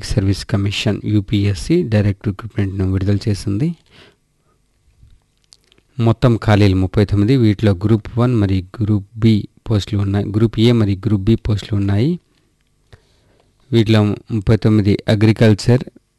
public service commission UPSC direct రిక్రూట్మెంట్ను విడుదల చేసింది మొత్తం ఖాళీలు ముప్పై తొమ్మిది వీటిలో గ్రూప్ వన్ మరియు గ్రూప్ బి పోస్టులు ఉన్నాయి గ్రూప్ ఏ మరియు గ్రూప్ బి పోస్టులు ఉన్నాయి వీటిలో ముప్పై తొమ్మిది అగ్రికల్చర్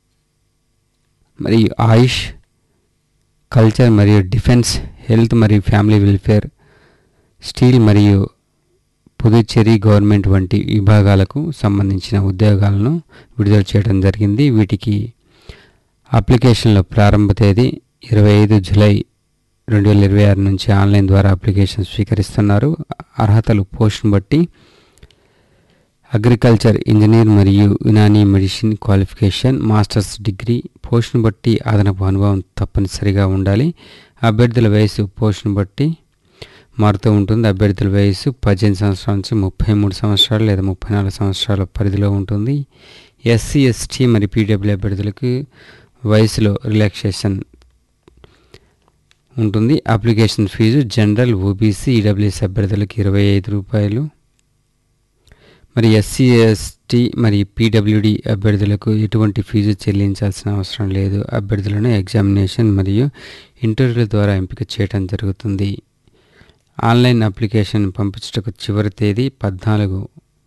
మరియు ఆయుష్ కల్చర్ మరియు డిఫెన్స్ హెల్త్ మరియు ఫ్యామిలీ వెల్ఫేర్ స్టీల్ మరియు పుదుచ్చేరి గవర్నమెంట్ వంటి విభాగాలకు సంబంధించిన ఉద్యోగాలను విడుదల చేయడం జరిగింది వీటికి అప్లికేషన్ల ప్రారంభ తేదీ ఇరవై ఐదు జూలై రెండు వేల ఇరవై ఆరు నుంచి ఆన్లైన్ ద్వారా అప్లికేషన్ స్వీకరిస్తున్నారు అర్హతలు పోస్టును బట్టి అగ్రికల్చర్ ఇంజనీర్ మరియు Unani medicine qualification masters degree పోస్టును బట్టి అదనపు అనుభవం తప్పనిసరిగా ఉండాలి అభ్యర్థుల వయసు పోస్టును బట్టి మారుతూ ఉంటుంది అభ్యర్థుల వయసు పద్దెనిమిది సంవత్సరాల నుంచి ముప్పై మూడు సంవత్సరాలు లేదా ముప్పై నాలుగు సంవత్సరాల పరిధిలో ఉంటుంది ఎస్సీ ఎస్టీ మరియు పీడబ్ల్యూ అభ్యర్థులకు వయసులో రిలాక్సేషన్ ఉంటుంది application fee general OBC EWS అభ్యర్థులకు ఇరవై ఐదు రూపాయలు మరి ఎస్సీ ఎస్టీ మరియు పీడబ్ల్యూడి అభ్యర్థులకు ఎటువంటి ఫీజు చెల్లించాల్సిన అవసరం లేదు అభ్యర్థులను ఎగ్జామినేషన్ మరియు ఇంటర్వ్యూల ద్వారా ఎంపిక చేయడం జరుగుతుంది ఆన్లైన్ అప్లికేషన్ పంపించటకు చివరి తేదీ పద్నాలుగు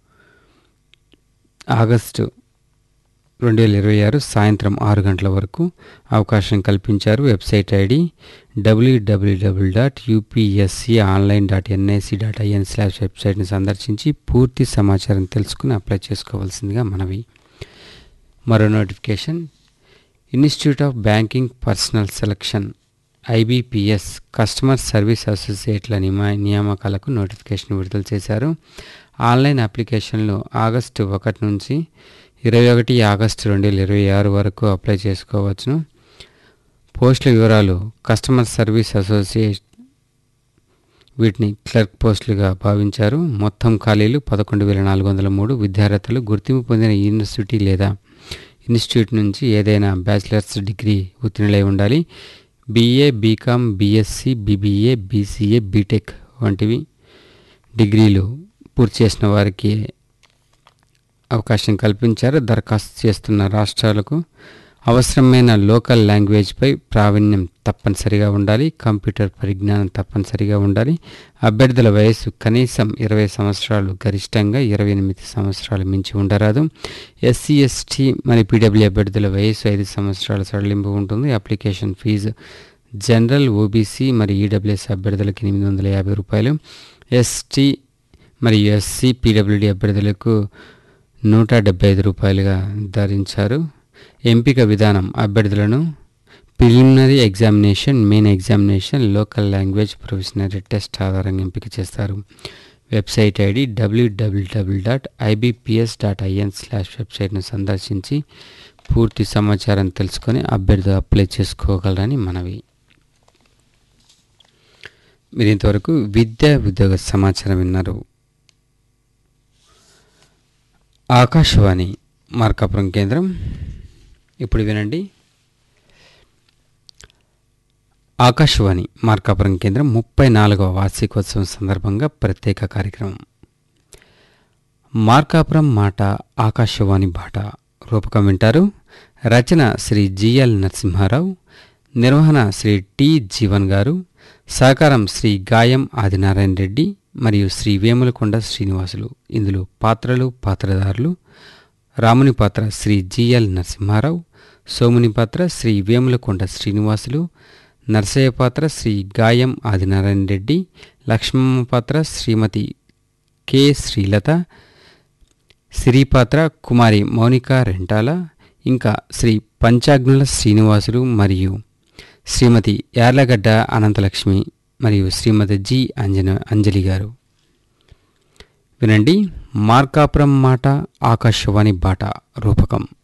ఆగస్టు రెండు వేల ఇరవై ఆరు సాయంత్రం ఆరు గంటల వరకు అవకాశం కల్పించారు website ID WWW dot UPSC online dot NIC dot IN slash వెబ్సైట్ని సందర్శించి పూర్తి సమాచారం తెలుసుకుని అప్లై చేసుకోవాల్సిందిగా మనవి మరో notification institute of banking personnel selection IBPS customer service అసోసియేట్ల నియమ నియామకాలకు నోటిఫికేషన్ విడుదల చేశారు ఆన్లైన్ అప్లికేషన్లు ఆగస్టు ఒకటి నుంచి ఇరవై ఒకటి ఆగస్టు రెండు వేల ఇరవై ఆరు వరకు అప్లై చేసుకోవచ్చును పోస్టుల వివరాలు కస్టమర్ సర్వీస్ అసోసియేట్ వీటిని క్లర్క్ పోస్టులుగా భావించారు మొత్తం ఖాళీలు పదకొండు వేల నాలుగు వందల మూడు విద్యార్థులు గుర్తింపు పొందిన యూనివర్సిటీ లేదా ఇన్స్టిట్యూట్ నుంచి ఏదైనా బ్యాచిలర్స్ డిగ్రీ ఉత్తీర్ణులై ఉండాలి BA BCom BSc BBA BCA BTech వంటివి డిగ్రీలు పూర్తి చేసిన వారికి అవకాశం కల్పించారు దరఖాస్తు చేస్తున్న రాష్ట్రాలకు అవసరమైన లోకల్ లాంగ్వేజ్పై ప్రావీణ్యం తప్పనిసరిగా ఉండాలి కంప్యూటర్ పరిజ్ఞానం తప్పనిసరిగా ఉండాలి అభ్యర్థుల వయస్సు కనీసం ఇరవై సంవత్సరాలు గరిష్టంగా ఇరవై ఎనిమిది సంవత్సరాలు మించి ఉండరాదు ఎస్సీ ఎస్టీ మరియు పీడబ్ల్యూ అభ్యర్థుల వయస్సు ఐదు సంవత్సరాల సడలింపు ఉంటుంది అప్లికేషన్ ఫీజు జనరల్ ఓబీసీ మరియు ఈడబ్ల్యూఎస్ అభ్యర్థులకు ఎనిమిది వందల యాభై రూపాయలు ఎస్టీ మరియు ఎస్సీ పీడబ్ల్యూడి అభ్యర్థులకు నూట డెబ్బై ఐదు రూపాయలుగా నిర్ధారించారు ఎంపిక విధానం అభ్యర్థులను preliminary examination main examination local language proficiency test ఆధారంగా ఎంపిక చేస్తారు website ID WWW dot IBPS dot IN slash వెబ్సైట్ను సందర్శించి పూర్తి సమాచారం తెలుసుకొని అభ్యర్థులు అప్లై చేసుకోగలరని మనవి మీరు ఇంతవరకు విద్యా ఉద్యోగ సమాచారం విన్నారు ఆకాశవాణి మార్కాపురం కేంద్రం ఇప్పుడు వినండి ఆకాశవాణి మార్కాపురం కేంద్రం ముప్పై నాలుగవ వార్షికోత్సవం సందర్భంగా ప్రత్యేక కార్యక్రమం మార్కాపురం మాట ఆకాశవాణి బాట రూపకం వింటారు రచన శ్రీ జిఎల్ నరసింహారావు నిర్వహణ శ్రీ టి జీవన్ గారు సహకారం శ్రీ గాయం ఆదినారాయణ రెడ్డి మరియు శ్రీ వేములకొండ శ్రీనివాసులు ఇందులో పాత్రలు పాత్రధారులు రాముని పాత్ర శ్రీ జిఎల్ నరసింహారావు సోముని పాత్ర శ్రీ వేములకొండ శ్రీనివాసులు నర్సయ్య పాత్ర శ్రీ గాయం ఆదినారాయణ రెడ్డి లక్ష్మమ్మ పాత్ర శ్రీమతి కె శ్రీలత సిరి పాత్ర కుమారి మౌనిక రెంటాల ఇంకా శ్రీ పంచాగ్నుల శ్రీనివాసులు మరియు శ్రీమతి యార్లగడ్డ అనంతలక్ష్మి మరియు శ్రీమతి జి అంజన అంజలి గారు వినండి మార్కాపురం మాట ఆకాశవాణి బాట రూపకం